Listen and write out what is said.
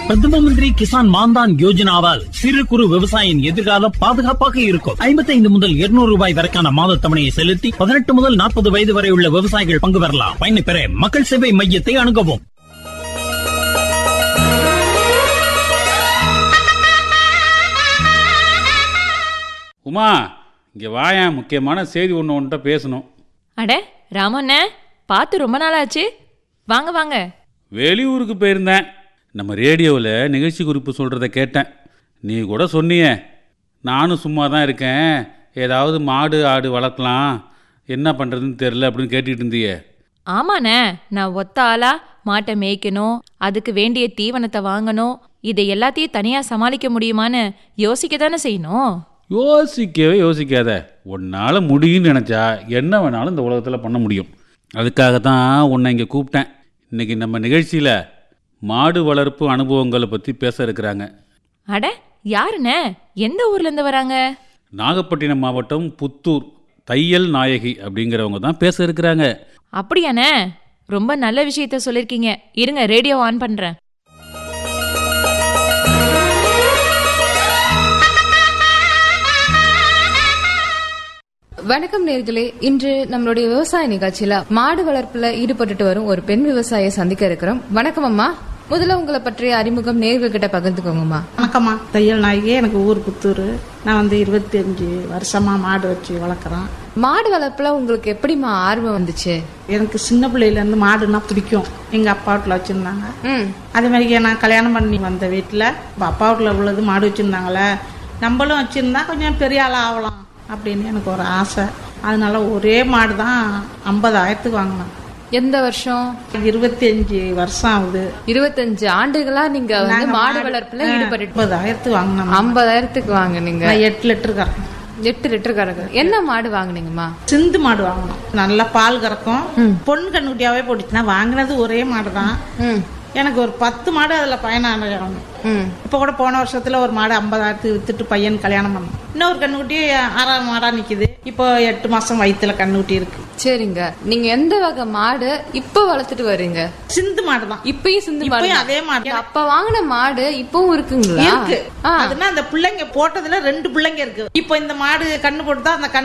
பிரதம மந்திரி கிசான் மான்தான் யோஜனாவால் சிறு குறு விவசாயியின் எதிர்காலம் பாதுகாப்பாக இருக்கும் ஐம்பத்தைந்து முதல் இருநூறு ரூபாய் வரைக்கான மாத தவணையை செலுத்தி பதினெட்டு முதல் நாற்பது வயது வரை உள்ள விவசாயிகள் பங்கு பெறலாம் பயனை பெற மக்கள் சேவை மையத்தை அணுகவும் உமா இங்கே வாயேன் முக்கியமான செய்தி ஒன்று உன்கிட்ட பேசணும் அட ராமண்ணே பார்த்து ரொம்ப நாள் ஆச்சு வாங்க வாங்க வெளியூருக்கு போயிருந்தேன் நம்ம ரேடியோவில் நிகழ்ச்சி குறிப்பு சொல்கிறத கேட்டேன் நீ கூட சொன்னியே நானும் சும்மா தான் இருக்கேன் ஏதாவது மாடு ஆடு வளர்க்கலாம் என்ன பண்ணுறதுன்னு தெரில அப்படின்னு கேட்டுக்கிட்டு இருந்தியே ஆமாண்ணே நான் ஒத்த ஆளா மாட்டை மேய்க்கணும் அதுக்கு வேண்டிய தீவனத்தை வாங்கணும் இதை எல்லாத்தையும் தனியா சமாளிக்க முடியுமான்னு யோசிக்க தானே செய்யணும் யோசிக்கவே யோசிக்காத உன்னால் முடியும்னு நினச்சா என்ன வேணாலும் இந்த உலகத்தில் பண்ண முடியும் அதுக்காக தான் உன்னை இங்கே கூப்பிட்டேன் இன்றைக்கி நம்ம நிகழ்ச்சியில் மாடு வளர்ப்பு அனுபவங்களை பற்றி பேச இருக்கிறாங்க அட யாருண்ணே எந்த ஊர்ல இருந்து வராங்க நாகப்பட்டினம் மாவட்டம் புத்தூர் தையல் நாயகி அப்படிங்கிறவங்க தான் பேச இருக்கிறாங்க அப்படியாண்ணே ரொம்ப நல்ல விஷயத்த சொல்லிருக்கீங்க இருங்க ரேடியோ ஆன் பண்றேன் வணக்கம் நேர்களே இன்று நம்மளுடைய விவசாய நிகழ்ச்சியில மாடு வளர்ப்புல ஈடுபட்டுட்டு வரும் ஒரு பெண் விவசாயியை சந்திக்க இருக்கிறோம் வணக்கம் அம்மா முதல்ல உங்களை பற்றிய அறிமுகம் நேர்கள் கிட்ட பகிர்ந்துக்கோங்கம்மா வணக்கம்மா தையல் நாயகி எனக்கு ஊர் புத்தூர் நான் வந்து இருபத்தஞ்சு வருஷமா மாடு வச்சு வளர்க்குறேன் மாடு வளர்ப்புல உங்களுக்கு எப்படிம்மா ஆர்வம் வந்துச்சு எனக்கு சின்ன பிள்ளையிலேருந்து மாடுனா பிடிக்கும் எங்கள் அப்பா வீட்டில் வச்சுருந்தாங்க ம் அதே மாதிரி நான் கல்யாணம் பண்ணி வந்த வீட்டில் இப்போ அப்பா வீட்டில் உள்ளது மாடு வச்சுருந்தாங்களே நம்மளும் வச்சுருந்தா கொஞ்சம் பெரிய ஆள் ஆகலாம் அப்படின்னு எனக்கு ஒரு ஆசை அதனால ஒரே மாடு தான் ஐம்பதாயிரத்துக்கு வாங்கினேன் எந்த வருஷம் இருபத்தஞ்சு வருஷம் ஆகுது இருபத்தஞ்சு ஆண்டுகளா நீங்க வந்து நாங்க மாடு வளர்ப்புல ஈடுபட்டு ஐம்பதாயிரத்துக்கு வாங்கினேன் ஐம்பதாயிரத்துக்கு வாங்குனீங்க நான் எட்டு லிட்டர் கறக்கும் எட்டு லிட்டர் கறக்கு என்ன மாடு வாங்குனீங்கம்மா சிந்து மாடு வாங்கணும் நல்லா பால் கறக்கும் பொண்ணு கண்ணுக்குட்டியாவே போட்டுச்சு நான் வாங்கினது ஒரே மாடு தான் ம் எனக்கு ஒரு பத்து மாடு அதுல பயணம் அடையணும் ம் இப்போ கூட போன வருஷத்துல ஒரு மாடு ஐம்பதாயிரத்துக்கு வித்துட்டு பையன் கல்யாணம் பண்ணோம் இன்னொரு கண்ணுக்குட்டி ஆறாம் மாடா நிக்குது இப்போ எட்டு மாசம் வயித்துல கண்ணுக்குட்டி இருக்கு சரிங்க நீங்க எந்த வகை மாடு இப்ப வளர்த்துட்டு வர்றீங்க சிந்து மாடு தான் இப்பயும் சிந்து மாடு இப்பயும் தான். அதே மாடு தான். அப்ப வாங்கின மாடு இப்பவும் இருக்குங்களா இருக்கு ஆ. அதுனா அந்த பிள்ளைங்க போட்டதுல ரெண்டு பிள்ளைங்க இருக்கு இப்போ இந்த மாடு கண்ணு போட்டு தான் அந்த கண்ணு